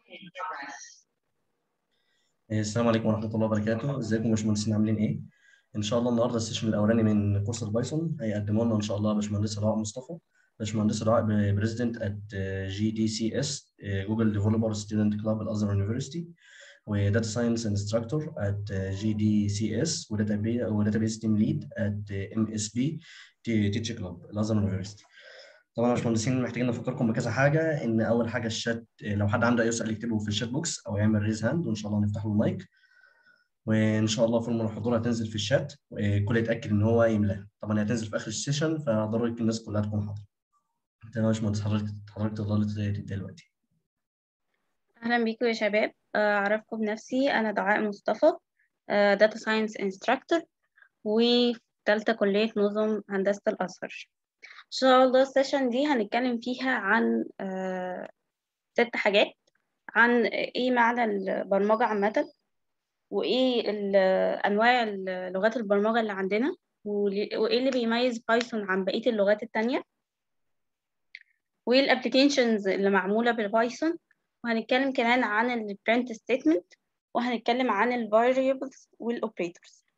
السلام عليكم ورحمة الله وبركاته، ازيكم يا باشمهندسين عاملين ايه؟ إن شاء الله النهارده السيشن الأولاني من كورس البايثون هيقدمه لنا إن شاء الله باشمهندس رائع مصطفى، باشمهندس رائع بريزيدنت ات جي دي سي اس جوجل ديفلوبر ستودنت كلاب الأزهر يونيفرستي وداتا ساينس انستراكتور ات جي دي سي اس وداتا بيز تيم ليد ات ام اس بي تيتش كلاب الأزهر يونيفرستي. طبعا يا باشمهندسين محتاجين نفكركم بكذا حاجه ان اول حاجه الشات لو حد عنده اي سؤال يكتبه في الشات بوكس او يعمل ريز هاند وان شاء الله نفتح له المايك وان شاء الله فورم الحضور هتنزل في الشات وكل يتاكد ان هو يملاها طبعا هتنزل في اخر السيشن فضروري الناس كلها تكون حاضره تمام يا باشمهندس حضرتك حضرتك تقدر تبدا دلوقتي أهلا بيكم يا شباب أعرفكم بنفسي أنا دعاء مصطفى داتا ساينس انستراكتور وفي تالتة كلية نظم هندسة الأزهر إن شاء الله السيشن دي هنتكلم فيها عن آه ست حاجات عن إيه معنى البرمجة عامة وإيه أنواع لغات البرمجة اللي عندنا وإيه اللي بيميز بايثون عن بقية اللغات التانية وإيه الابليكيشنز اللي معمولة بالبايثون وهنتكلم كمان عن البرنت ستيتمنت وهنتكلم عن الفاريبلز والاوبريتورز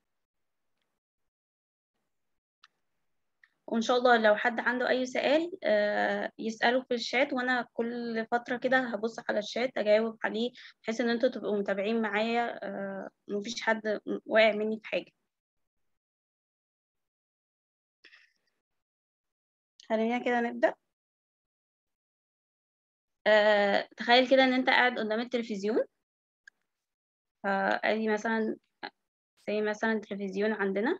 وإن شاء الله لو حد عنده أي سؤال يسأله في الشات وأنا كل فترة كده هبص على الشات أجاوب عليه بحيث إن أنتوا تبقوا متابعين معايا مفيش حد واقع مني في حاجة خلينا كده نبدأ أه تخيل كده إن أنت قاعد قدام التلفزيون فأدي مثلا زي مثلا تلفزيون عندنا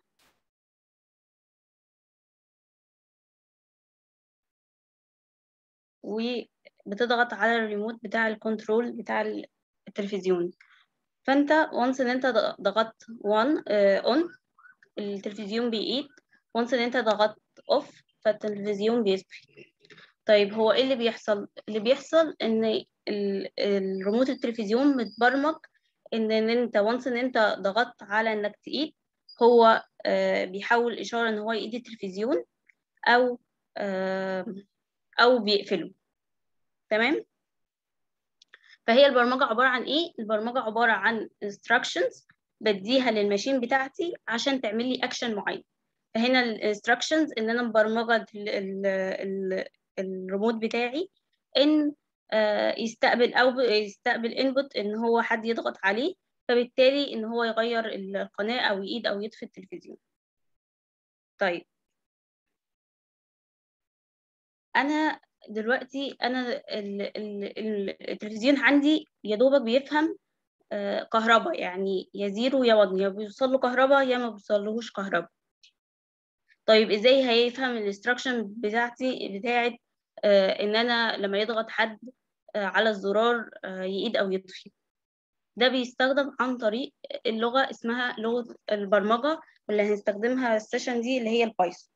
وبتضغط على الريموت بتاع الكنترول بتاع التلفزيون فانت وانس ان انت ضغطت 1 اون التلفزيون بيقيد وانس ان انت ضغطت اوف فالتلفزيون بيطفي طيب هو ايه اللي بيحصل اللي بيحصل ان الريموت التلفزيون متبرمج ان ان انت وانس ان انت ضغطت على انك تقيد هو بيحول اشاره ان هو يقيد التلفزيون او او بيقفله تمام فهي البرمجه عباره عن ايه البرمجه عباره عن instructions بديها للماشين بتاعتي عشان تعمل لي اكشن معين فهنا الانستراكشنز ان انا مبرمجه الريموت بتاعي ان يستقبل او يستقبل انبوت ان هو حد يضغط عليه فبالتالي ان هو يغير القناه او يقيد او يطفي التلفزيون طيب انا دلوقتي انا التلفزيون عندي يا دوبك بيفهم كهرباء يعني يا زيرو يا ون يا بيوصل له كهرباء يا ما بيوصلهوش كهرباء طيب ازاي هيفهم الانستراكشن بتاعتي بتاعت ان انا لما يضغط حد على الزرار يقيد او يطفي ده بيستخدم عن طريق اللغه اسمها لغه البرمجه واللي هنستخدمها السيشن دي اللي هي البايثون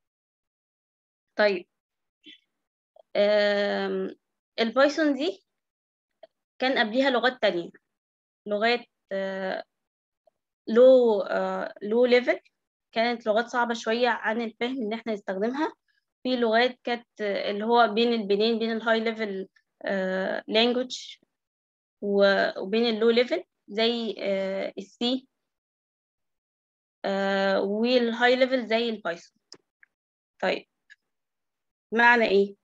طيب البايثون دي كان قبليها لغات تانية لغات لو لو ليفل كانت لغات صعبة شوية عن الفهم إن احنا نستخدمها في لغات كانت اللي هو بين البنين بين الهاي ليفل لانجوج وبين اللو ليفل زي السي والهاي ليفل زي البايثون طيب معنى ايه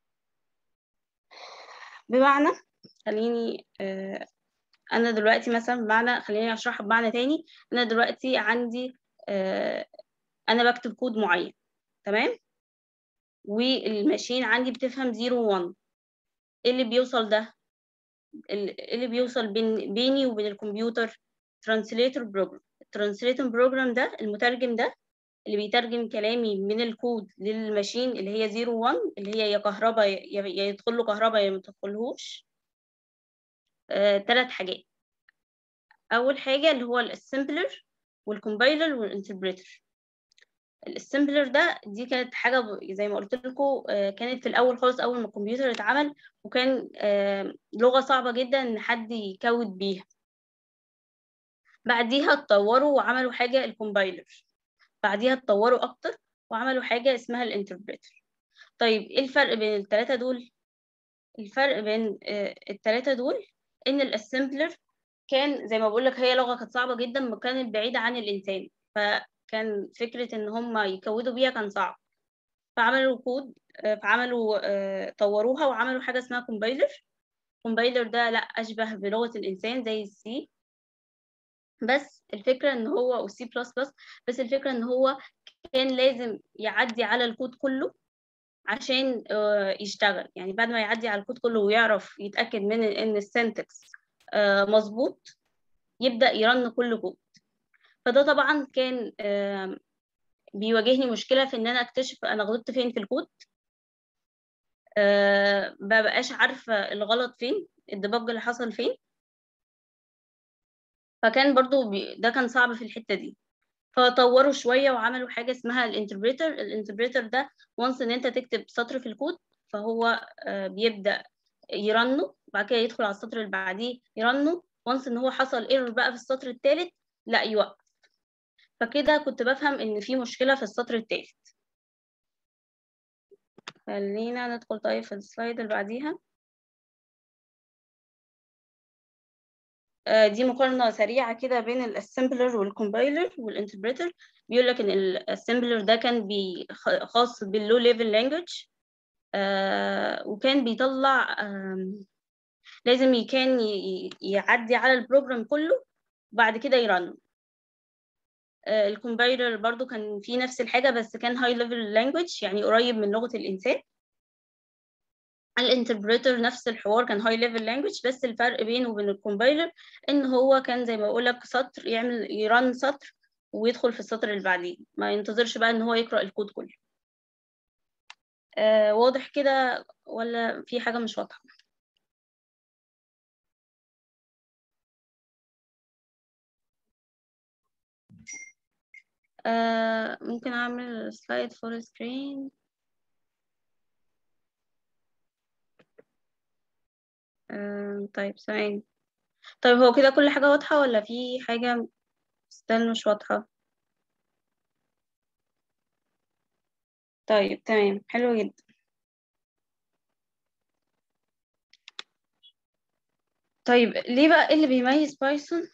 بمعنى خليني آه انا دلوقتي مثلا بمعنى خليني اشرحها بمعنى تاني انا دلوقتي عندي آه انا بكتب كود معين تمام والماشين عندي بتفهم 0 و1 ايه اللي بيوصل ده ايه اللي بيوصل بين بيني وبين الكمبيوتر ترانسليتور بروجرام الترانسليتور بروجرام ده المترجم ده اللي بيترجم كلامي من الكود للماشين اللي هي 0 1 اللي هي يا كهرباء يا يدخل له كهرباء يا ما تدخلهوش ثلاث آه، حاجات اول حاجه اللي هو الاسمبلر والكومبايلر والانتربريتر الاسمبلر ده دي كانت حاجه زي ما قلت لكم آه، كانت في الاول خالص اول ما الكمبيوتر اتعمل وكان آه، لغه صعبه جدا ان حد يكود بيها بعديها اتطوروا وعملوا حاجه الكومبايلر بعديها اتطوروا اكتر وعملوا حاجه اسمها الانتربريتر طيب ايه الفرق بين الثلاثه دول الفرق بين الثلاثة دول إن الأسمبلر كان زي ما بقول لك هي لغة كانت صعبة جدا وكانت بعيدة عن الإنسان فكان فكرة إن هم يكودوا بيها كان صعب فعملوا كود فعملوا طوروها وعملوا حاجة اسمها كومبايلر كومبايلر ده لا أشبه بلغة الإنسان زي السي بس الفكرة إن هو والسي بلس بلس بس الفكرة إن هو كان لازم يعدي على الكود كله عشان يشتغل يعني بعد ما يعدي على الكود كله ويعرف يتأكد من إن السنتكس مظبوط يبدأ يرن كل كود فده طبعا كان بيواجهني مشكلة في إن أنا أكتشف أنا غلطت فين في الكود مبقاش عارفة الغلط فين الديبج اللي حصل فين فكان برضو بي... ده كان صعب في الحتة دي فطوروا شوية وعملوا حاجة اسمها الانتربريتر الانتربريتر ده وانس ان انت تكتب سطر في الكود فهو بيبدأ يرنه بعد كده يدخل على السطر اللي بعديه يرنه وانس ان هو حصل ايرور بقى في السطر الثالث لا يوقف فكده كنت بفهم ان في مشكلة في السطر الثالث خلينا ندخل طيب في السلايد اللي بعديها دي مقارنة سريعة كده بين الاسمبلر والكومبايلر والانتربريتر بيقول لك ان الاسمبلر ده كان بي خاص باللو ليفل لانجوج وكان بيطلع لازم كان يعدي على البروجرام كله وبعد كده يرن الكومبايلر برضو كان فيه نفس الحاجة بس كان هاي ليفل لانجوج يعني قريب من لغة الإنسان الانتربريتر نفس الحوار كان هاي ليفل لانجوج بس الفرق بينه وبين الكومبايلر ان هو كان زي ما بقول لك سطر يعمل يرن سطر ويدخل في السطر اللي بعديه ما ينتظرش بقى ان هو يقرا الكود كله آه واضح كده ولا في حاجه مش واضحه آه ممكن اعمل سلايد فور سكرين آه طيب ثواني طيب هو كده كل حاجة واضحة ولا في حاجة ستيل مش واضحة طيب تمام حلو جدا طيب ليه بقى اللي بيميز بايثون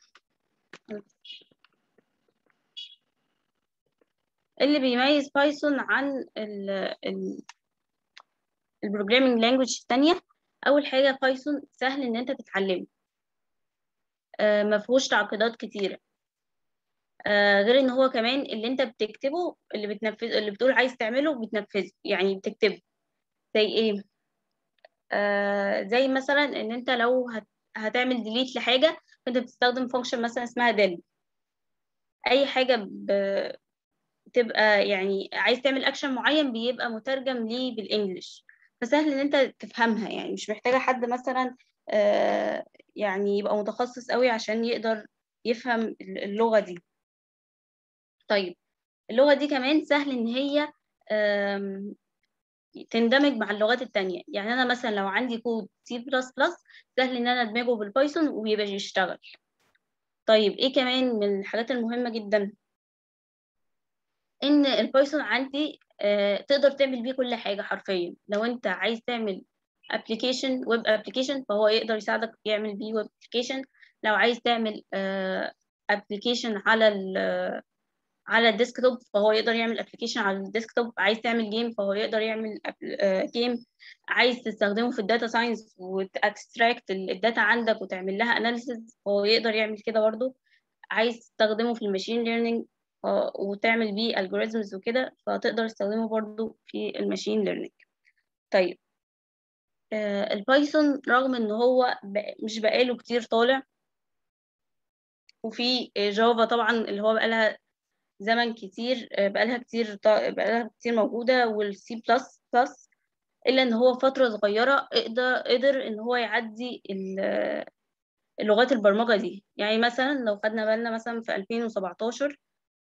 اللي بيميز بايثون عن ال ال البروجرامينج لانجوج التانية أول حاجة بايثون سهل إن أنت تتعلمه آه مفهوش تعقيدات كتيرة آه غير إن هو كمان اللي أنت بتكتبه اللي بتنفذ اللي بتقول عايز تعمله بتنفذه يعني بتكتبه زي إيه؟ آه زي مثلا إن أنت لو هت هتعمل ديليت لحاجة فأنت بتستخدم فانكشن مثلا اسمها ديل أي حاجة ب... تبقى يعني عايز تعمل اكشن معين بيبقى مترجم ليه بالانجلش فسهل ان انت تفهمها يعني مش محتاجه حد مثلا آه يعني يبقى متخصص قوي عشان يقدر يفهم اللغه دي طيب اللغه دي كمان سهل ان هي تندمج مع اللغات التانية يعني انا مثلا لو عندي كود سي بلس بلس سهل ان انا ادمجه بالبايثون ويبقى يشتغل طيب ايه كمان من الحاجات المهمه جدا ان البايثون عندي آه تقدر تعمل بيه كل حاجه حرفيا لو انت عايز تعمل ابلكيشن ويب ابلكيشن فهو يقدر يساعدك يعمل بيه ويب ابلكيشن لو عايز تعمل ابلكيشن آه على ال على الديسكتوب فهو يقدر يعمل ابلكيشن على الديسكتوب عايز تعمل جيم فهو يقدر يعمل جيم عايز تستخدمه في الداتا ساينس وتاكستراكت الداتا عندك وتعمل لها اناليسيز فهو يقدر يعمل كده برضه عايز تستخدمه في الماشين ليرنينج وتعمل بيه algorithms وكده فتقدر تستخدمه برضو في الماشين ليرنينج طيب آه البايثون رغم ان هو مش بقاله كتير طالع وفي جافا طبعا اللي هو بقالها زمن كتير بقالها كتير بقالها كتير موجودة والسي بلس بلس إلا إن هو فترة صغيرة قدر قدر إن هو يعدي اللغات البرمجة دي يعني مثلا لو خدنا بالنا مثلا في 2017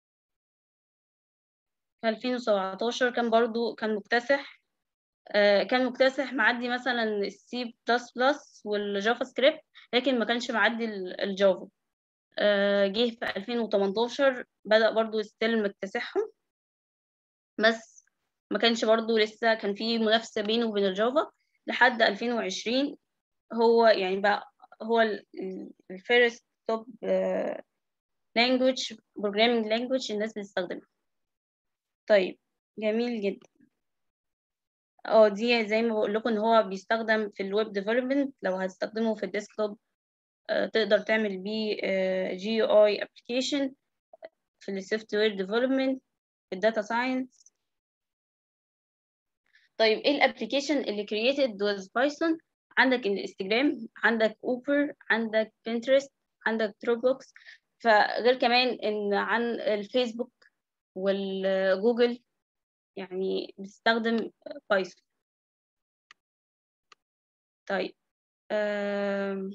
في 2017 كان برضو كان مكتسح آه كان مكتسح معدي مثلا السي بلس بلس والجافا سكريبت لكن ما كانش معدي الجافا آه جه في 2018 بدأ برضو ستيل مكتسحهم بس ما كانش برضو لسه كان في منافسة بينه وبين الجافا لحد 2020 هو يعني بقى هو الفيرست توب language programming language الناس بتستخدمها طيب جميل جدا اه دي زي ما بقول لكم ان هو بيستخدم في الويب ديفلوبمنت لو هتستخدمه في الديسكتوب تقدر تعمل بيه جي يو اي ابلكيشن في السوفت وير ديفلوبمنت في الداتا ساينس طيب ايه الابلكيشن اللي created with بايثون عندك الانستجرام عندك اوبر عندك بنترست عندك دروبوكس فغير كمان ان عن الفيسبوك والجوجل يعني بتستخدم بايثون طيب آم،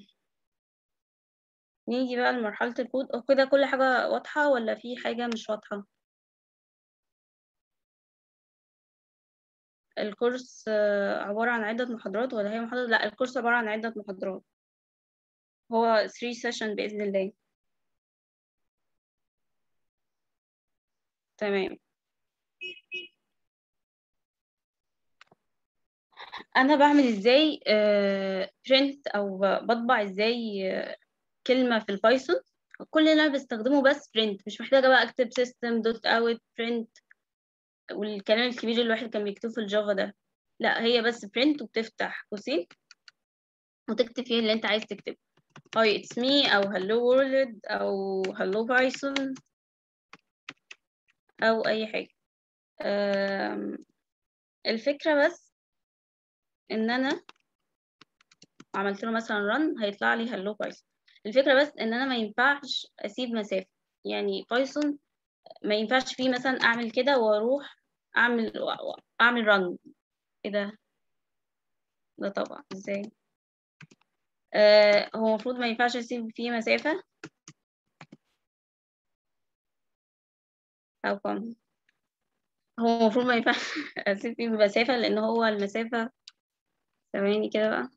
نيجي بقى لمرحلة الكود أو كده كل حاجة واضحة ولا في حاجة مش واضحة الكورس آه، عبارة عن عدة محاضرات ولا هي محاضرة لا الكورس عبارة عن عدة محاضرات هو 3 سيشن بإذن الله تمام انا بعمل ازاي برنت او بطبع ازاي آه، كلمه في البايثون كل اللي انا بستخدمه بس برنت مش محتاجه بقى اكتب سيستم دوت اوت برنت والكلام الكبير اللي الواحد كان بيكتبه في الجافا ده لا هي بس برنت وبتفتح قوسين وتكتب فيه اللي انت عايز تكتبه هاي اتس مي او هلو وورلد او هلو بايثون او اي حاجه آم، الفكره بس ان انا عملت له مثلا رن هيطلع لي هلو بايثون الفكره بس ان انا ما ينفعش اسيب مسافه يعني بايثون ما ينفعش فيه مثلا اعمل كده واروح اعمل اعمل رن ايه ده ده طبعا ازاي آه هو المفروض ما ينفعش اسيب فيه مسافه او كم هو المفروض ما ينفعش اسيب فيه مسافه لان هو المسافه ثواني كده بقى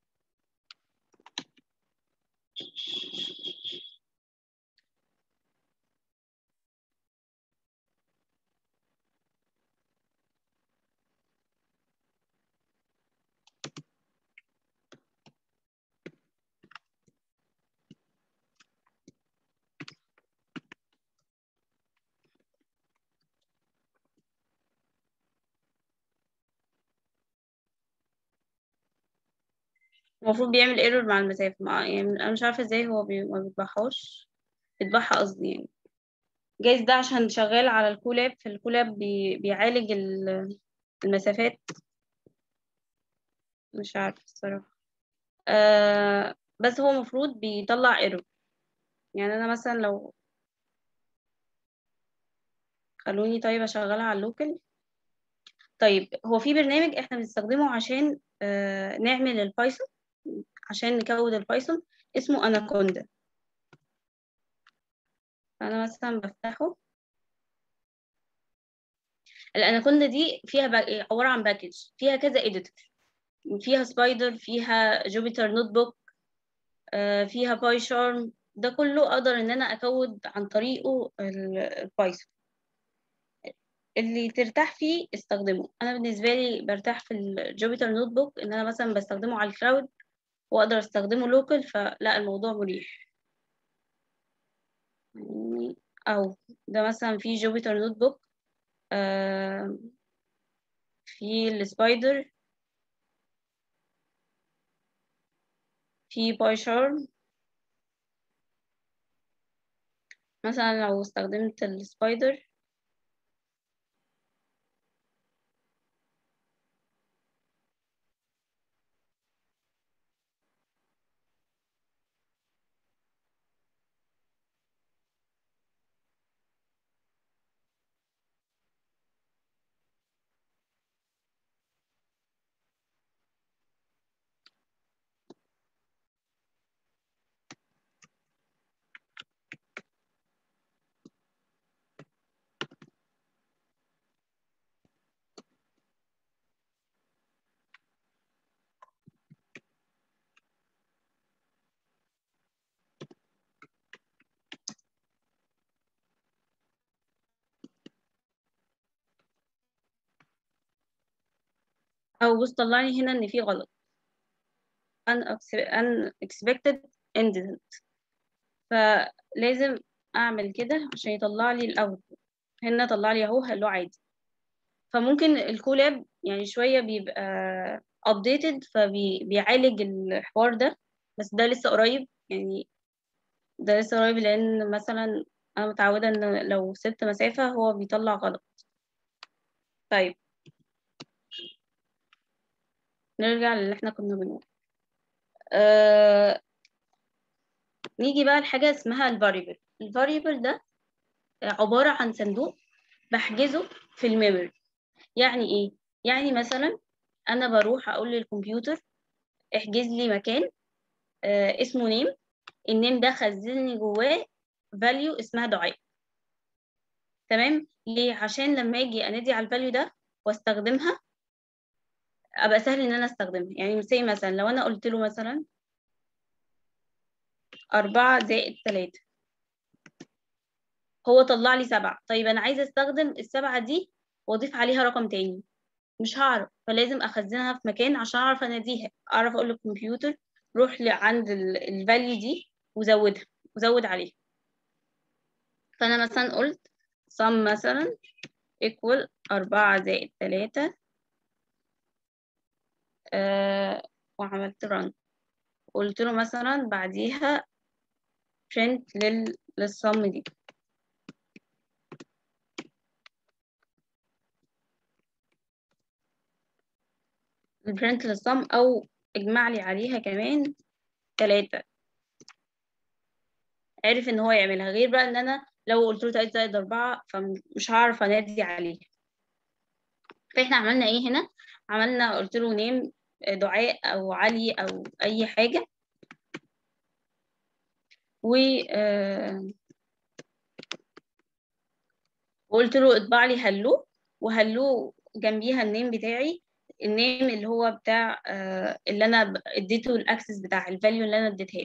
المفروض بيعمل ايرور مع المسافة مع يعني انا مش عارفة ازاي هو بي... ما بيطبعهاش بيطبعها قصدي يعني جايز ده عشان شغال على الكولاب فالكولاب بي... بيعالج ال- المسافات مش عارفة الصراحة آه بس هو المفروض بيطلع ايرور يعني انا مثلا لو خلوني طيب اشغلها على اللوكل طيب هو في برنامج احنا بنستخدمه عشان آه نعمل البايثون عشان نكود البايثون اسمه اناكوندا فانا مثلا بفتحه الاناكوندا دي فيها با... عباره عن باكج فيها كذا اديتور فيها سبايدر فيها جوبيتر نوت بوك فيها باي شارم ده كله اقدر ان انا اكود عن طريقه ال- البايثون اللي ترتاح فيه استخدمه انا بالنسبه لي برتاح في الجوبيتر نوت بوك ان انا مثلا بستخدمه على الكلاود واقدر استخدمه لوكال فلا الموضوع مريح يعني او ده مثلا في جوبيتر نوت بوك آه في السبايدر في باي شارم مثلا لو استخدمت السبايدر او بص طلع لي هنا ان في غلط unexpected incident فلازم اعمل كده عشان يطلع لي الاوت هنا طلع لي اهو هلو عادي فممكن الكولاب يعني شويه بيبقى updated فبيعالج الحوار ده بس ده لسه قريب يعني ده لسه قريب لان مثلا انا متعوده ان لو سبت مسافه هو بيطلع غلط طيب نرجع للي احنا كنا بنقول آه... نيجي بقى لحاجه اسمها الفاريبل الفاريبل ده عباره عن صندوق بحجزه في الميموري يعني ايه يعني مثلا انا بروح اقول للكمبيوتر احجز لي مكان آه اسمه نيم النيم ده خزني جواه فاليو اسمها دعاء تمام ليه عشان لما اجي انادي على الفاليو ده واستخدمها ابقى سهل ان انا استخدمها يعني زي مثلا لو انا قلت له مثلا أربعة زائد تلاتة هو طلع لي سبعة طيب أنا عايزة أستخدم السبعة دي وأضيف عليها رقم تاني مش هعرف فلازم أخزنها في مكان عشان أعرف أناديها أعرف أقول للكمبيوتر روح عند الفاليو دي وزودها وزود عليها فأنا مثلا قلت sum مثلا equal أربعة زائد تلاتة آه وعملت run قلت له مثلا بعديها print لل للصم دي البرنت للصم او اجمع لي عليها كمان تلاتة عرف ان هو يعملها غير بقى ان انا لو قلت له تلاتة زائد اربعة فمش هعرف انادي عليه فاحنا عملنا ايه هنا عملنا قلت له نيم دعاء او علي او اي حاجة و وقلت له اطبع لي هلو وهلو جنبيها النيم بتاعي النيم اللي هو بتاع اللي انا اديته الاكسس بتاع الفاليو اللي انا اديتها له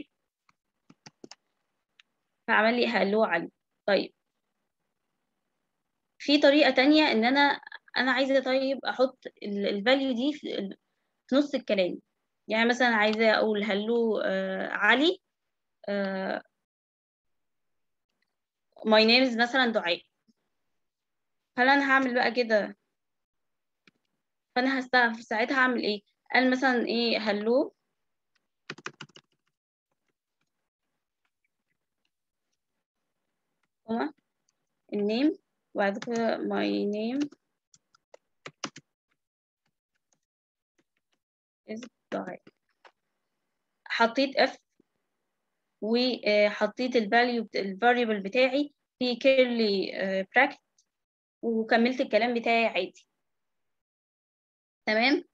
فعمل لي هلو علي طيب في طريقة تانية ان انا انا عايزة طيب احط الفاليو دي في نص الكلام يعني مثلا عايزة اقول هلو علي ماي نيمز مثلا دعاء هل انا هعمل بقى كده فانا هستعرف ساعتها هعمل ايه قال مثلا ايه هلو كوما النيم وبعد كده my name is دعاء حطيت اف وحطيت الفاليو الفاريبل بتاعي في كيرلي براكت وكملت الكلام بتاعي عادي تمام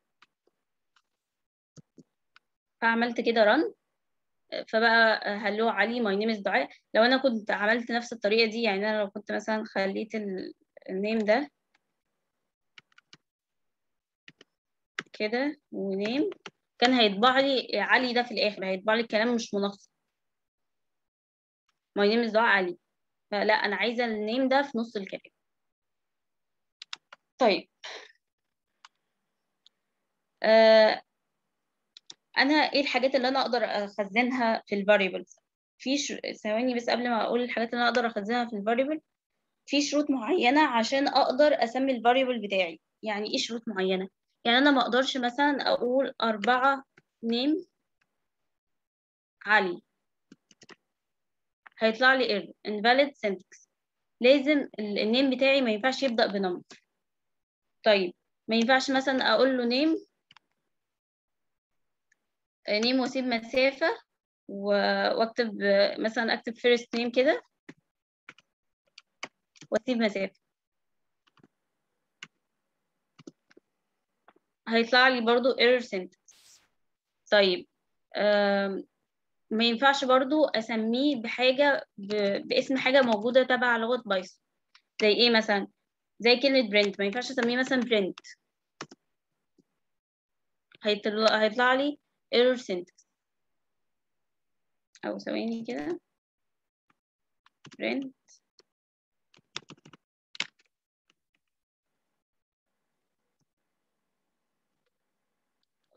فعملت كده رن فبقى هلو علي ماي نيم از دعاء لو انا كنت عملت نفس الطريقه دي يعني انا لو كنت مثلا خليت النيم ده كده ونيم كان هيطبع لي علي ده في الاخر هيطبع لي الكلام مش منسق ماي نيم از دعاء علي فلا انا عايزه النيم ده في نص الكلام طيب آه انا ايه الحاجات اللي انا اقدر اخزنها في الفاريبلز في ش... ثواني بس قبل ما اقول الحاجات اللي انا اقدر اخزنها في الفاريبل في شروط معينه عشان اقدر اسمي الفاريبل بتاعي يعني ايه شروط معينه يعني انا ما اقدرش مثلا اقول أربعة نيم علي هيطلع لي error invalid syntax لازم النيم بتاعي ما ينفعش يبدأ بنمبر طيب ما ينفعش مثلا اقول له نيم نيم واسيب مسافة واكتب مثلا اكتب first name كده واسيب مسافة هيطلع لي برضو error syntax طيب ما ينفعش برضو اسميه بحاجة باسم حاجة موجودة تبع لغة بايثون زي ايه مثلا زي كلمة print ما ينفعش اسميه مثلا print هيطلع, هيطلع لي error syntax أو ثواني كده print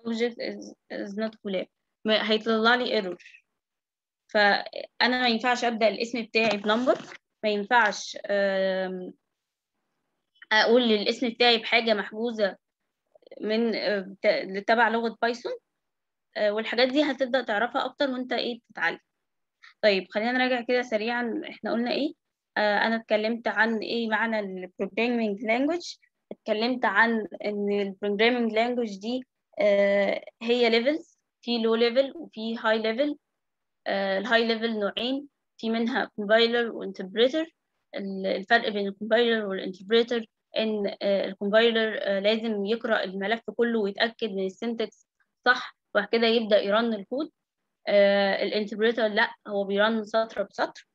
object is, is not collab ما- هيطلع لي error فأنا ما ينفعش أبدأ الاسم بتاعي بنمبر ما ينفعش آم، أقول الاسم بتاعي بحاجة محجوزة من آه، بتا- تبع لغة بايثون آه، والحاجات دي هتبدأ تعرفها أكتر وأنت إيه بتتعلم طيب خلينا نراجع كده سريعا إحنا قلنا إيه آه، أنا اتكلمت عن إيه معنى ال programming language اتكلمت عن إن ال programming language دي آه، هي levels في low level وفي high level الهاي ليفل نوعين في منها compiler وانتربريتر الفرق بين الكومبايلر والانتربريتر ان الكومبايلر لازم يقرأ الملف كله ويتأكد من السنتكس صح وبعد كده يبدأ يرن الكود الانتربريتر لا هو بيرن سطر بسطر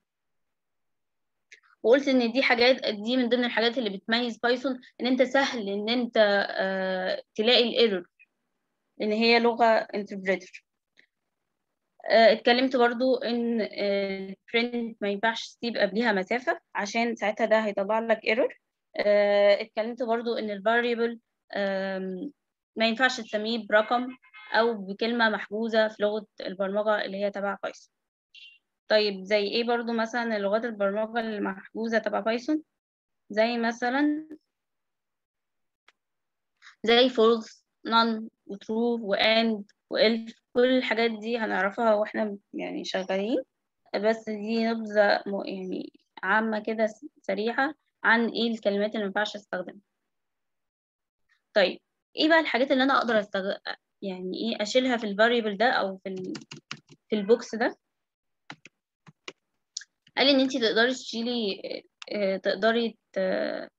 وقلت ان دي حاجات دي من ضمن الحاجات اللي بتميز بايثون ان انت سهل ان انت آه، تلاقي الايرور لان هي لغة انتربريتر آه، اتكلمت برضو ان البرنت ما ينفعش تسيب قبلها مسافة عشان ساعتها ده هيطلع لك ايرور اتكلمت برضو ان الفاريبل ما ينفعش تسميه برقم او بكلمة محجوزة في لغة البرمجة اللي هي تبع بايثون طيب زي ايه برضو مثلا لغات البرمجة المحجوزة تبع بايثون زي مثلا زي false none وtrue وand وelf كل الحاجات دي هنعرفها واحنا يعني شغالين بس دي نبذة م- يعني عامة كده س- سريعة عن ايه الكلمات اللي مينفعش استخدمها طيب ايه بقى الحاجات اللي انا اقدر استغ... يعني ايه اشيلها في الفاريبل ده او في ال... في البوكس ده قال لي ان انت تقدري تشيلي آه، تقدري ت-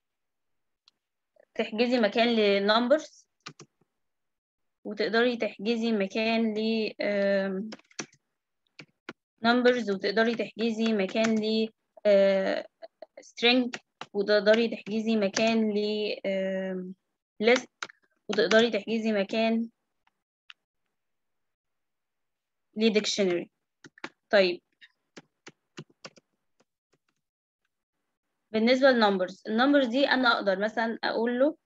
تحجزي مكان لنمبرز وتقدري تحجزي مكان ل آم، numbers وتقدري تحجزي مكان ل آه، string وتقدري تحجزي مكان ل آم، list وتقدري تحجزي مكان ل dictionary طيب بالنسبة للنمبرز النمبرز دي أنا أقدر مثلا أقول له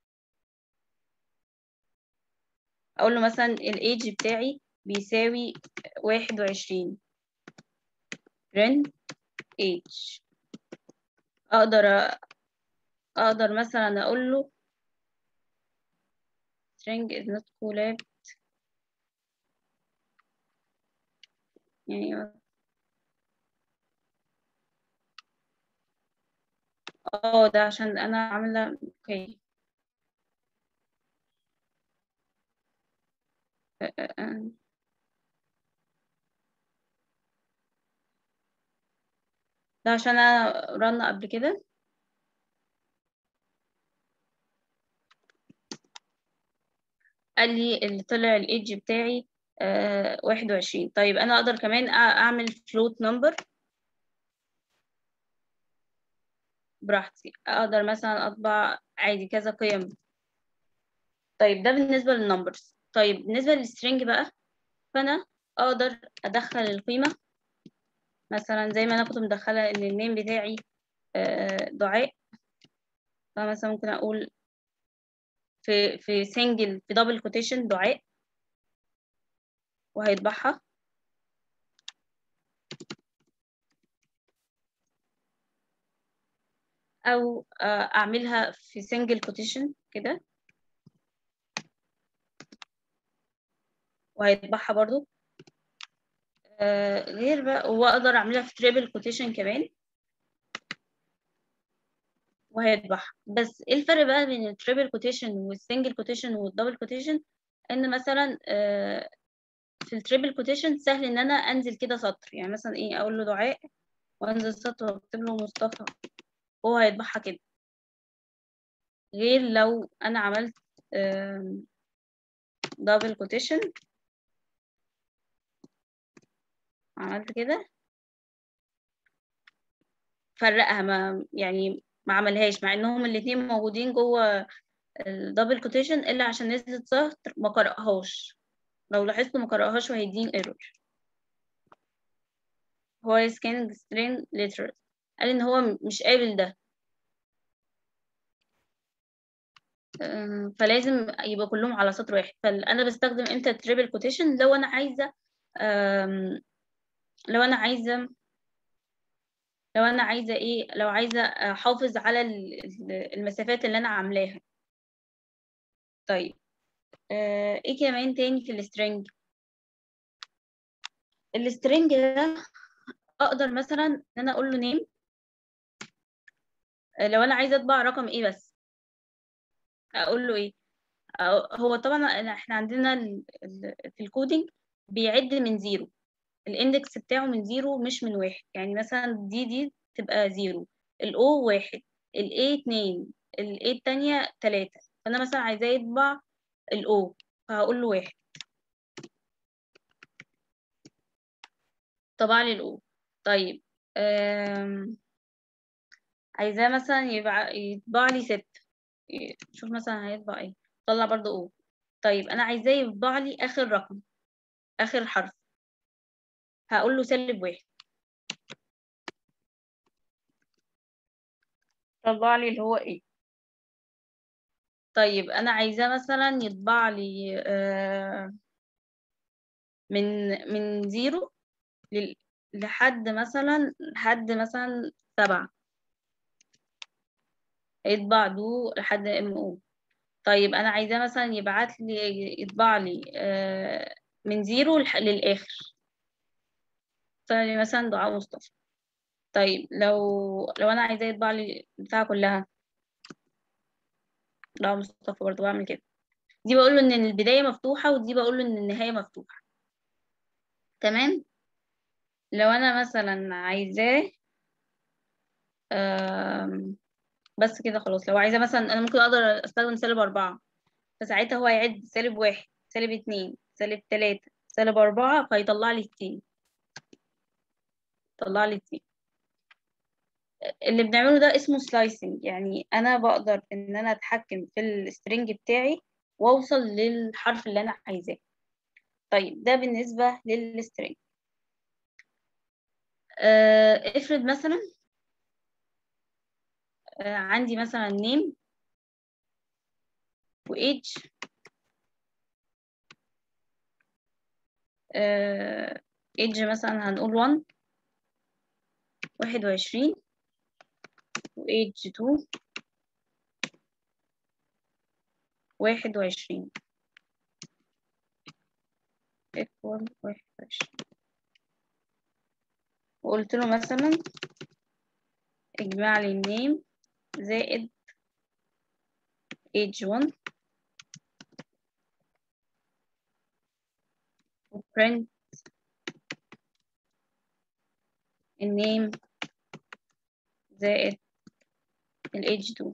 أقول له مثلا الإيج بتاعي بيساوي واحد وعشرين print age أقدر أ- أقدر مثلا أقول له string is not collab يعني اه ده عشان أنا عاملة اوكي أ- أ- أ- ده عشان أنا رن قبل كده قال لي اللي طلع الايدج بتاعي آه واحد وعشرين طيب أنا أقدر كمان أ- أعمل float number براحتي أقدر مثلا أطبع عادي كذا قيم طيب ده بالنسبة للنمبرز طيب بالنسبة للسترينج بقى فأنا أقدر أدخل القيمة مثلا زي ما أنا كنت مدخلة إن النيم بتاعي آه، دعاء فمثلا ممكن أقول في في سنجل في دبل كوتيشن دعاء وهيطبعها أو آه، أعملها في سنجل كوتيشن كده وهيطبعها برضو آه، غير بقى وأقدر أعملها في تريبل كوتيشن كمان وهيطبعها بس ايه الفرق بقى بين التريبل كوتيشن والسنجل كوتيشن والدبل كوتيشن ان مثلا آه، في التريبل كوتيشن سهل ان انا انزل كده سطر يعني مثلا ايه اقول له دعاء وانزل سطر واكتب له مصطفى هو هيطبعها كده غير لو انا عملت دبل كوتيشن عملت كده فرقها ما يعني ما عملهاش مع انهم الاتنين موجودين جوه الدبل كوتيشن الا عشان نزلت سطر ما قرأهاش لو لاحظت ما قرأهاش وهيديني ايرور هو scanning string letters قال ان هو مش قابل ده آه، فلازم يبقى كلهم على سطر واحد فانا بستخدم امتى تريبل كوتيشن لو انا عايزه آم، لو انا عايزه لو انا عايزه ايه لو عايزه احافظ على ال- ال- المسافات اللي انا عاملاها طيب آه، ايه كمان تاني في السترنج السترنج ده اقدر مثلا ان انا اقول له نيم لو انا عايزه اطبع رقم ايه بس اقول له ايه أو- هو طبعا احنا عندنا ال- ال- في الكودينج بيعد من زيرو الاندكس بتاعه من زيرو مش من واحد يعني مثلا دي دي تبقى زيرو الاو واحد الاي اتنين الاي التانية تلاتة فانا مثلا عايزاه يطبع الاو فهقول له واحد طبع لي الاو طيب أم... عايزاه مثلا يبقى يطبع لي ست ي- شوف مثلا هيطبع ايه طلع برضو او طيب انا عايزاه يطبع لي اخر رقم اخر حرف هقول له سالب واحد طلع لي اللي هو ايه طيب انا عايزاه مثلا يطبع لي آه، من من زيرو لل- لحد مثلا لحد مثلا سبعة يطبع دو لحد ام او طيب انا عايزاه مثلا يبعت لي يطبع لي آه، من زيرو لح- للاخر طيب مثلا دعاء مصطفى طيب لو لو انا عايزاه يطبع لي بتاعها كلها دعاء مصطفى برضه بعمل كده دي بقول له ان البدايه مفتوحه ودي بقول له ان النهايه مفتوحه تمام لو انا مثلا عايزاه آم، بس كده خلاص لو عايزة مثلا أنا ممكن أقدر أستخدم سالب أربعة فساعتها هو هيعد سالب واحد سالب اتنين سالب تلاتة سالب أربعة فيطلع لي اتنين طلع لي اتنين اللي بنعمله ده اسمه سلايسنج يعني أنا بقدر إن أنا أتحكم في السترنج بتاعي وأوصل للحرف اللي أنا عايزاه طيب ده بالنسبة للسترنج آه، افرض مثلا آه، عندي مثلا نيم وإيج إيج مثلا هنقول 1 واحد وعشرين وإيج 2 واحد وعشرين equal واحد وعشرين وقلت له مثلا اجمع لي النيم زائد age 1 وprint النيم زائد الage 2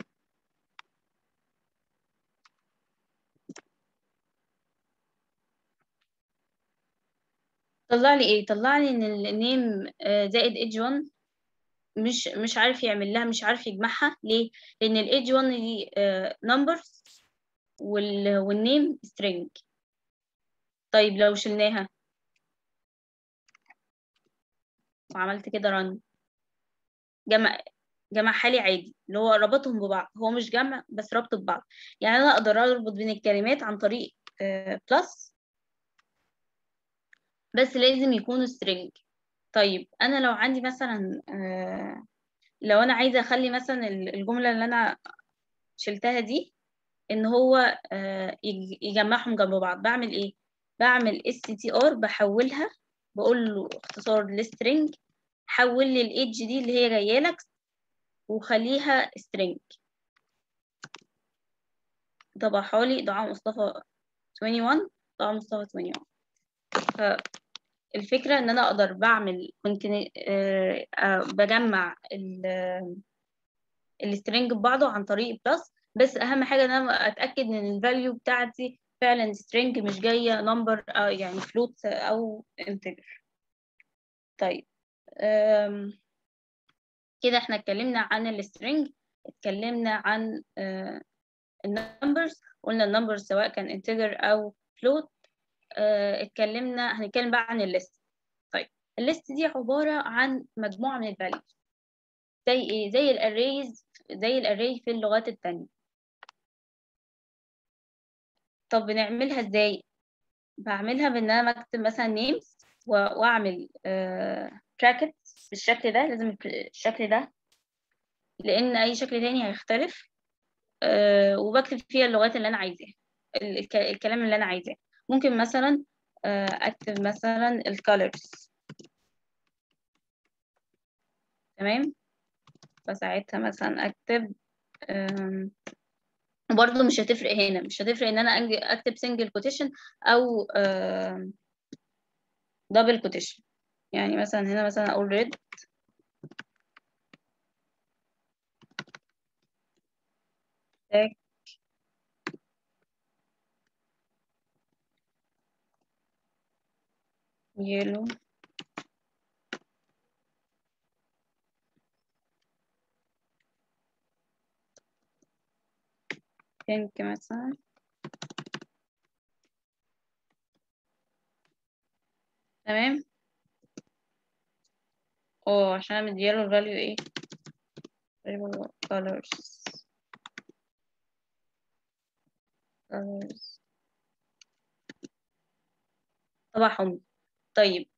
طلع لي ايه طلع لي ان النيم زائد age 1 مش مش عارف يعمل لها مش عارف يجمعها ليه لان الايدج 1 دي نمبرز وال والنيم string طيب لو شلناها وعملت كده run جمع جمع حالي عادي اللي هو ربطهم ببعض هو مش جمع بس ربط ببعض يعني انا اقدر اربط بين الكلمات عن طريق بلس بس لازم يكونوا string طيب انا لو عندي مثلا آه، لو انا عايزه اخلي مثلا الجمله اللي انا شلتها دي ان هو آه، يج- يجمعهم جنب بعض بعمل ايه بعمل str بحولها بقول له اختصار لسترنج حول لي الايدج دي اللي هي جايه لك وخليها string طبعها لي دعاء مصطفى 21 دعاء مصطفى 21 فالفكرة ان انا اقدر بعمل كنت بجمع السترنج ببعضه عن طريق بلس بس اهم حاجة ان انا اتأكد ان الفاليو بتاعتي فعلا string مش جاية number أو يعني float او integer طيب أم، كده احنا اتكلمنا عن السترنج اتكلمنا عن النمبرز قلنا النمبرز سواء كان integer او float آه، اتكلمنا هنتكلم بقى عن الليست طيب الليست دي عبارة عن مجموعة من الفاليوز زي ايه زي الاريز زي الاري في اللغات التانية طب بنعملها ازاي بعملها بان انا بكتب مثلا names و- واعمل براكت بالشكل ده لازم الشكل ده لان اي شكل تاني هيختلف آه، وبكتب فيها اللغات اللي انا عايزاها ال- الك- الكلام اللي انا عايزاه ممكن مثلا آه، اكتب مثلا الكالرز تمام فساعتها مثلا اكتب آم، وبرضه مش هتفرق هنا مش هتفرق ان انا أنج- اكتب سنجل كوتيشن او دبل كوتيشن يعني مثلا هنا مثلا اقول ريد يلو بينك مثلا تمام اه عشان أنا مدياله الفاليو ايه variable colors colors طبعا حمر طيب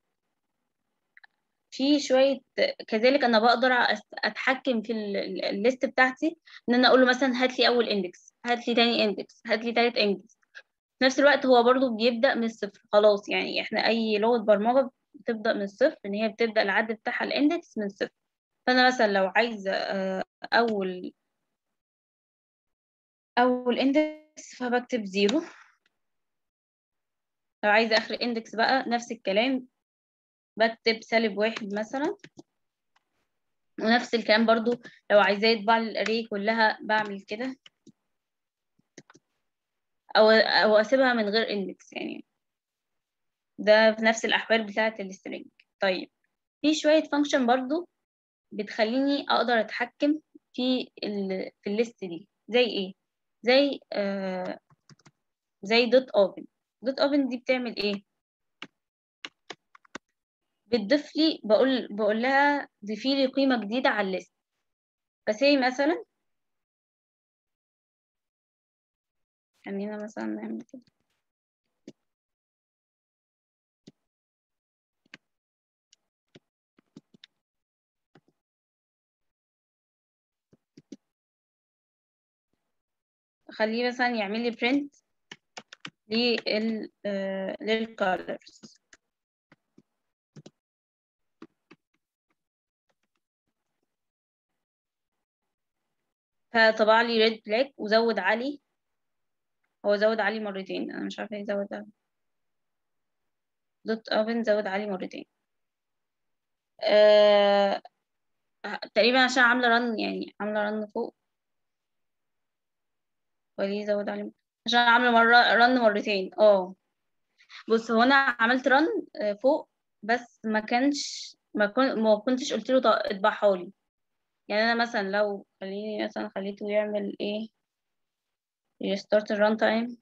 في شوية كذلك أنا بقدر أس- أتحكم في ال- ال- الليست بتاعتي إن أنا أقول له مثلا هات لي أول إندكس هات لي تاني إندكس هات لي تالت إندكس في نفس الوقت هو برضو بيبدأ من الصفر خلاص يعني إحنا أي لغة برمجة بتبدأ من الصفر إن هي بتبدأ العد بتاعها الإندكس من الصفر فأنا مثلا لو عايزة آه، أول أول إندكس فبكتب زيرو لو عايزة آخر إندكس بقى نفس الكلام بكتب سالب واحد مثلا ونفس الكلام برضو لو عايزاه يطبع لي الاري كلها بعمل كده او او اسيبها من غير اندكس يعني ده في نفس الاحوال بتاعه السترينج طيب في شويه فانكشن برضو بتخليني اقدر اتحكم في ال في الليست دي زي ايه زي آه زي دوت اوبن دوت اوبن دي بتعمل ايه بتضيف لي بقول بقول لها ضيفي لي قيمه جديده على الليست فسي مثلا خلينا مثلا نعمل كده خليه مثلا يعمل لي print لل آه، للcolors فطبع لي ريد بلاك وزود علي هو زود علي مرتين انا مش عارفه ايه زود علي دوت اوبن زود علي مرتين آه... تقريبا عشان عامله رن يعني عامله رن فوق وليه زود علي عشان عامله مره رن مرتين اه بص هو انا عملت رن فوق بس ما كانش ما, كن... ما كنتش قلت له اطبعها لي يعني انا مثلا لو خليني مثلا خليته يعمل ايه يستارت الران تايم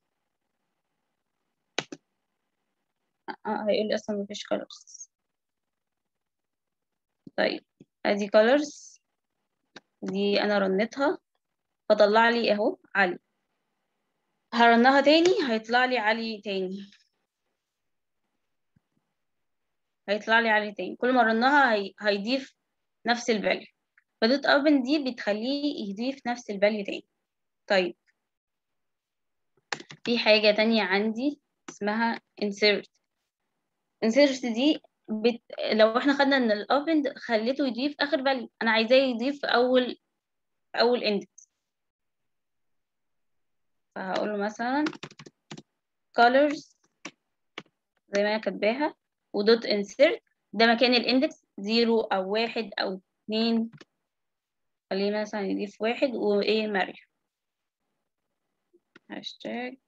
اه هيقول لي اصلا مفيش colors طيب ادي colors دي انا رنتها فطلع لي اهو علي هرنها تاني هيطلع لي علي تاني هيطلع لي علي تاني كل ما رنها هي... هيضيف نفس الفاليو فدوت اوبن دي بتخليه يضيف نفس الفاليو تاني طيب في حاجة تانية عندي اسمها insert insert دي بت... لو احنا خدنا ان الاوبن خليته يضيف اخر فاليو انا عايزاه يضيف في اول اول اندكس فهقول له مثلا colors زي ما انا كاتباها ودوت insert ده مكان الاندكس زيرو او واحد او اتنين خلينا مثلا نضيف واحد وايه ماريو هاشتاج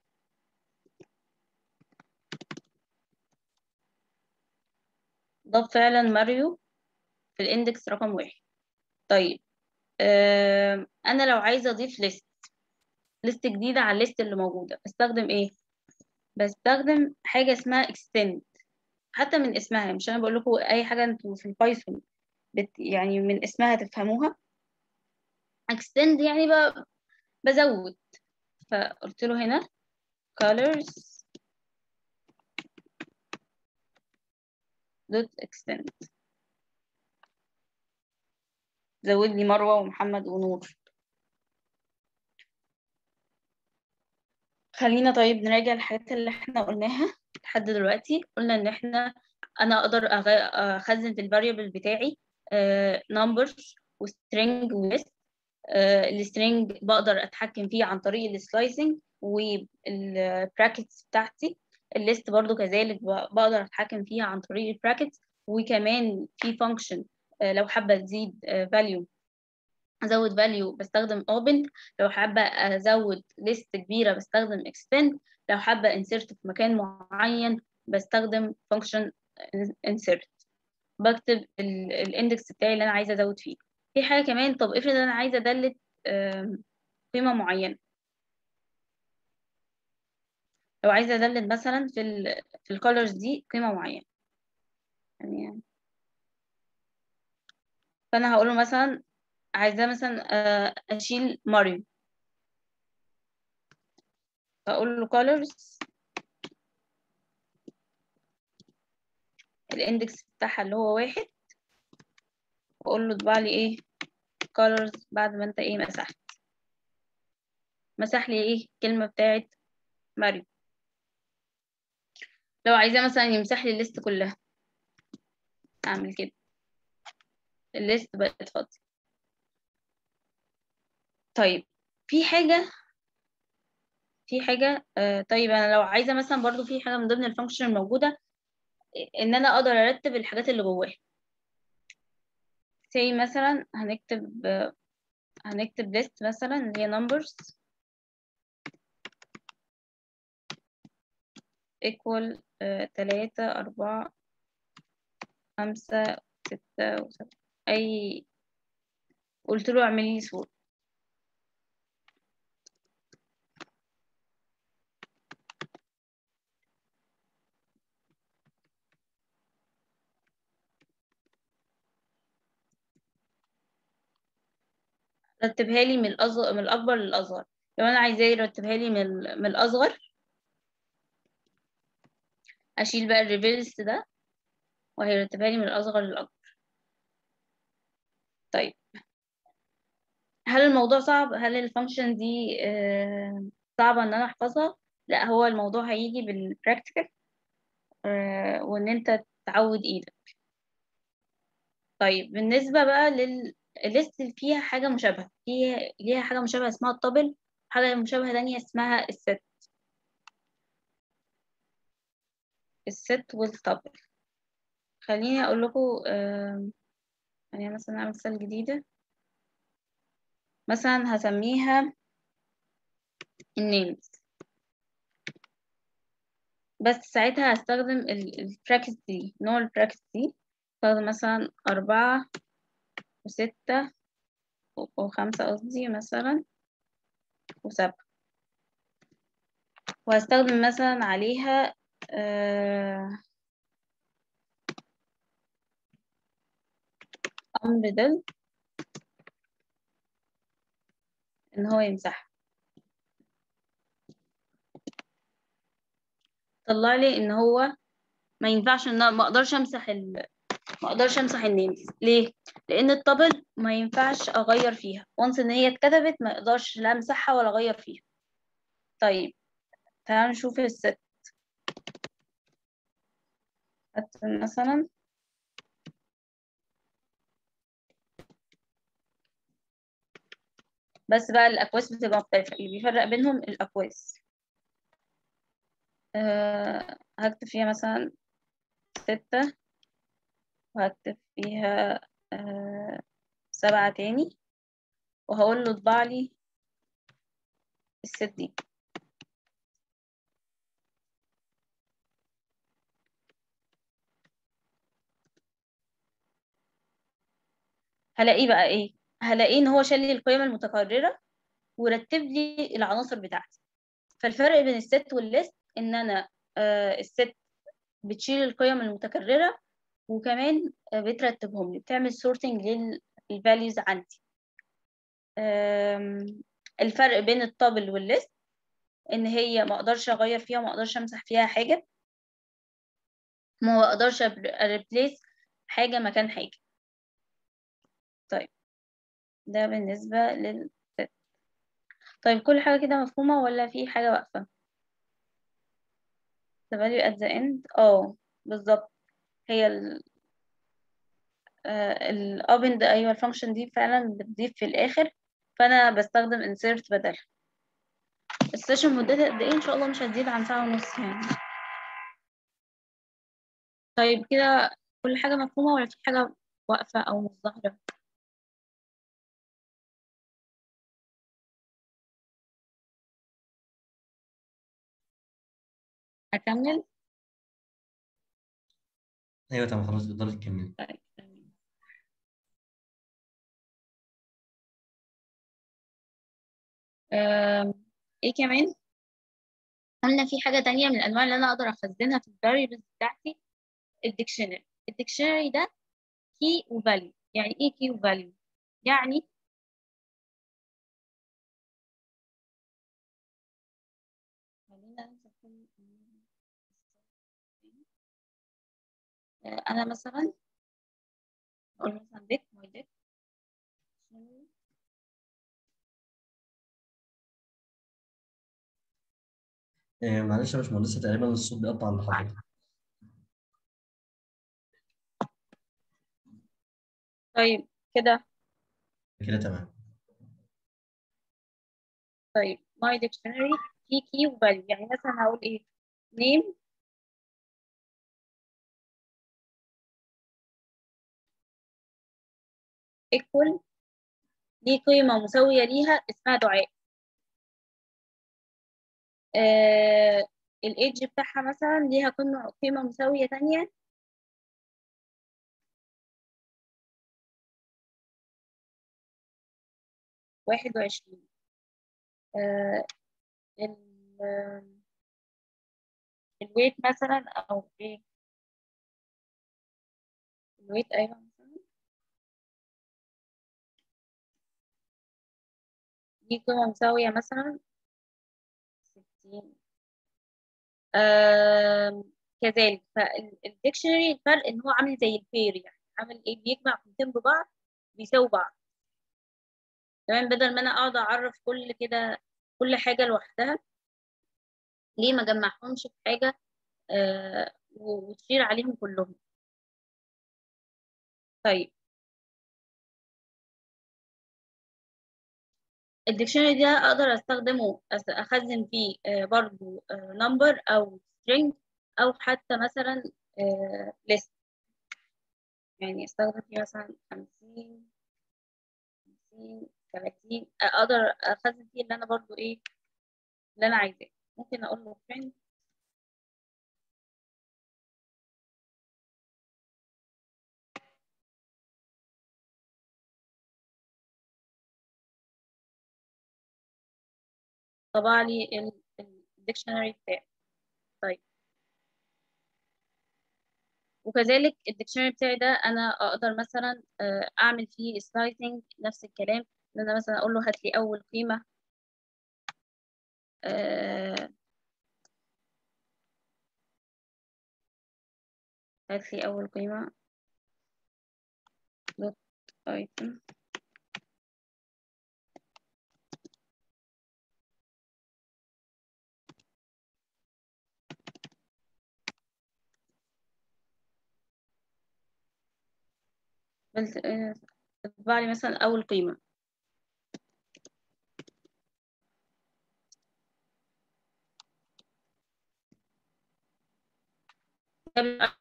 ضاف فعلا ماريو في الاندكس رقم واحد طيب آه انا لو عايزه اضيف ليست ليست جديده على الليست اللي موجوده بستخدم ايه بستخدم حاجه اسمها extend حتى من اسمها مش انا بقول لكم اي حاجه انتوا في البايثون بت يعني من اسمها تفهموها extend يعني بقى بزود فقلت له هنا colors dot extend زود لي مروة ومحمد ونور خلينا طيب نراجع الحاجات اللي احنا قلناها لحد دلوقتي قلنا ان احنا انا اقدر أغ- اخزن الفاريبل بتاعي numbers وسترينج وليست السترينج بقدر اتحكم فيه عن طريق السلايسنج والبراكتس بتاعتي الليست برضو كذلك ب- بقدر اتحكم فيها عن طريق البراكتس وكمان في فانكشن لو حابه تزيد فاليو ازود value بستخدم open لو حابه ازود list كبيره بستخدم extend لو حابه insert في مكان معين بستخدم function insert بكتب الاندكس بتاعي اللي انا عايزه ازود فيه في حاجه كمان طب افرض انا عايزه ادلت آم، قيمه معينه لو عايزه ادلت مثلا في ال في الكولرز دي قيمه معينه يعني فانا هقول له مثلا عايزاه مثلا آه، اشيل ماريو فاقول له colors الاندكس بتاعها اللي هو واحد واقول له اطبع لي ايه colors بعد ما انت ايه مسحت مسح لي ايه الكلمه بتاعت ماريو لو عايزاه مثلا يمسح لي الليست كلها اعمل كده الليست بقت فاضيه طيب في حاجه في حاجه آه طيب انا لو عايزه مثلا برضو في حاجه من ضمن الفانكشن الموجوده ان انا اقدر ارتب الحاجات اللي جواها زي مثلا هنكتب آه، هنكتب list مثلا اللي هي numbers equal آه، تلاتة أربعة خمسة ستة وسبعة أي قلت له اعمل لي صورة رتبها لي من الأصغر من الأكبر للأصغر لو أنا عايزاه يرتبها لي من ال- من الأصغر أشيل بقى الريفيرس ده وهيرتبها لي من الأصغر للأكبر طيب هل الموضوع صعب هل الفانكشن دي آه، صعبة إن أنا أحفظها لا هو الموضوع هيجي بالبراكتيكال وإن أنت تعود إيدك طيب بالنسبة بقى لل الليست اللي فيها حاجة مشابهة فيها ليها حاجة مشابهة اسمها الطبل حاجة مشابهة تانية اسمها الست الست والطبل خليني أقول لكم يعني مثلا أعمل مثال جديدة مثلا هسميها النيمز بس ساعتها هستخدم البراكتس دي نوع البراكتس دي هستخدم مثلا أربعة وستة و- وخمسة قصدي مثلا وسبعة وهستخدم مثلا عليها آه، أمر دل إن هو يمسحها طلع لي إن هو ما ينفعش إن أنا ما أقدرش أمسح ال... ما أقدرش أمسح النيمز ليه؟ لأن الطبل ما ينفعش أغير فيها وانس إن هي اتكتبت ما أقدرش لا أمسحها ولا أغير فيها طيب تعالوا نشوف الست هات مثلا بس بقى الأكواس بتبقى مختلفة اللي بيفرق بينهم الأكواس أه هكتب فيها مثلا ستة وهكتب فيها أه سبعة تاني وهقول له اطبع لي الست دي هلاقيه بقى ايه هلاقيه ان هو شال لي القيم المتكررة ورتب لي العناصر بتاعتي فالفرق بين الست والليست ان انا آه الست بتشيل القيم المتكررة وكمان آه بترتبهم لي بتعمل سورتنج للفاليوز عندي آم، الفرق بين الطابل والليست ان هي ما اقدرش اغير فيها وما اقدرش امسح فيها حاجه ما اقدرش اريبليس حاجه مكان حاجه طيب ده بالنسبه لل طيب كل حاجه كده مفهومه ولا في حاجه واقفه the value at the end اه بالظبط هي ال ال opened ايوه الفانكشن دي فعلا بتضيف في الاخر فانا بستخدم insert بدلها السيشن مدتها قد ايه ان شاء الله مش هتزيد عن ساعه ونص يعني طيب كده كل حاجه مفهومه ولا في حاجه واقفه او مش ظاهره اكمل ايوه تمام خلاص تقدري تكملي طيب تمام. آم، ايه كمان قلنا في حاجة تانية من الأنواع اللي أنا أقدر أخزنها في الفاريبلز بتاعتي الديكشنري الديكشنري ده key وفاليو يعني ايه key وفاليو يعني خلينا نمسك كل- آه، أنا مثلا أقول مثلا ديك ماي ديك إيه معلش يا باشمهندسة تقريبا الصوت بيقطع عند حضرتك طيب كده كده تمام طيب my dictionary في key وvalue يعني مثلا هقول ايه name equal دي قيمة مساوية ليها اسمها دعاء آه الايدج بتاعها مثلا ليها قيمة قيمة مساوية تانية واحد وعشرين آه ال الويت مثلا او ايه الويت ايوه مثلا دي قيمة مساوية مثلا ستين آم، كذلك فالديكشنري الفرق ان هو عامل زي البير يعني عامل ايه بيجمع قيمتين ببعض بيساوي بعض تمام بدل ما انا اقعد اعرف كل كده كل حاجة لوحدها ليه ما جمعهمش في حاجة آه و- وتشير عليهم كلهم طيب الديكشنري ده اقدر استخدمه أس- اخزن فيه آه برضو نمبر او string او حتى مثلا list يعني استخدم فيه مثلا خمسين خمسين تلاتين اقدر اخزن فيه اللي انا برضو ايه اللي انا عايزاه ممكن اقول له print طبع لي الديكشنري بتاعي طيب وكذلك الديكشنري بتاعي ده انا اقدر مثلا آه، اعمل فيه سلايسنج نفس الكلام ان انا مثلا اقول له هات لي اول قيمه آه، هات لي اول قيمه دوت ايتم تطبع لي مثلا اول قيمه ده بيبقى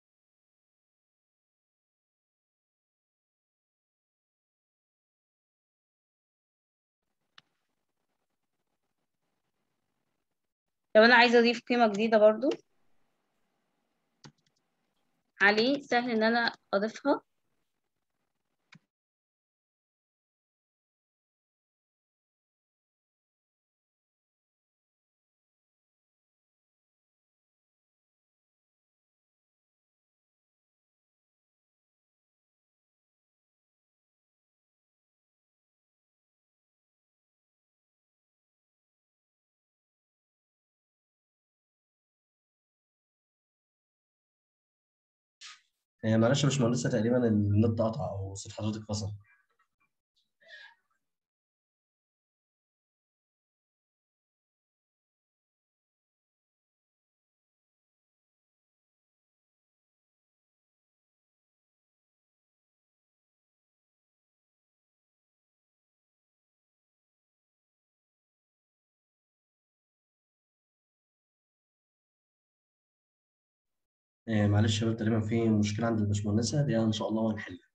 لو انا عايزه اضيف قيمه جديده برضو عليه سهل ان انا اضيفها آه، معلش يا باشمهندسة تقريبا النت قطع أو صوت حضرتك فصل آه، معلش يا شباب تقريبا في مشكلة عند الباشمهندسة دي إن شاء الله وهنحلها